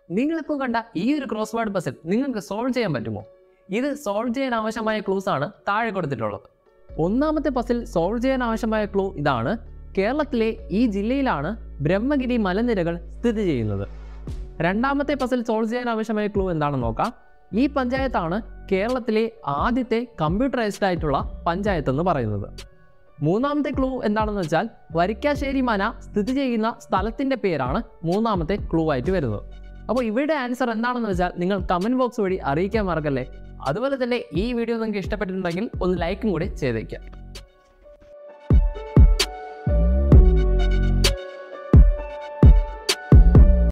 നിങ്ങളിപ്പോൾ കണ്ട ഈ ഒരു ക്രോസ് വേർഡ് പസിൽ നിങ്ങൾക്ക് സോൾവ് ചെയ്യാൻ പറ്റുമോ ഇത് സോൾവ് ചെയ്യാൻ ആവശ്യമായ ക്ലൂസ് ആണ് താഴെ കൊടുത്തിട്ടുള്ളത് ഒന്നാമത്തെ പസിൽ സോൾവ് ചെയ്യാൻ ആവശ്യമായ ക്ലൂ ഇതാണ് കേരളത്തിലെ ഈ ജില്ലയിലാണ് ബ്രഹ്മഗിരി മലനിരകൾ സ്ഥിതി ചെയ്യുന്നത് രണ്ടാമത്തെ പസിൽ സോൾവ് ചെയ്യാൻ ആവശ്യമായ ക്ലൂ എന്താണെന്ന് നോക്കാം ഈ പഞ്ചായത്താണ് കേരളത്തിലെ ആദ്യത്തെ കമ്പ്യൂട്ടറൈസ്ഡ് ആയിട്ടുള്ള പഞ്ചായത്ത് എന്ന് പറയുന്നത് മൂന്നാമത്തെ ക്ലൂ എന്താണെന്ന് വെച്ചാൽ വരിക്കാശ്ശേരി മന സ്ഥിതി ചെയ്യുന്ന സ്ഥലത്തിൻ്റെ പേരാണ് മൂന്നാമത്തെ ക്ലൂ ആയിട്ട് വരുന്നത് അപ്പോൾ ഇവിടെ ആൻസർ എന്താണെന്ന് വെച്ചാൽ നിങ്ങൾ കമൻറ്റ് ബോക്സ് വഴി അറിയിക്കാൻ മറക്കല്ലേ അതുപോലെ തന്നെ ഈ വീഡിയോ നിങ്ങൾക്ക് ഇഷ്ടപ്പെട്ടിട്ടുണ്ടെങ്കിൽ ഒന്ന് ലൈക്കും കൂടി ചെയ്തേക്കാം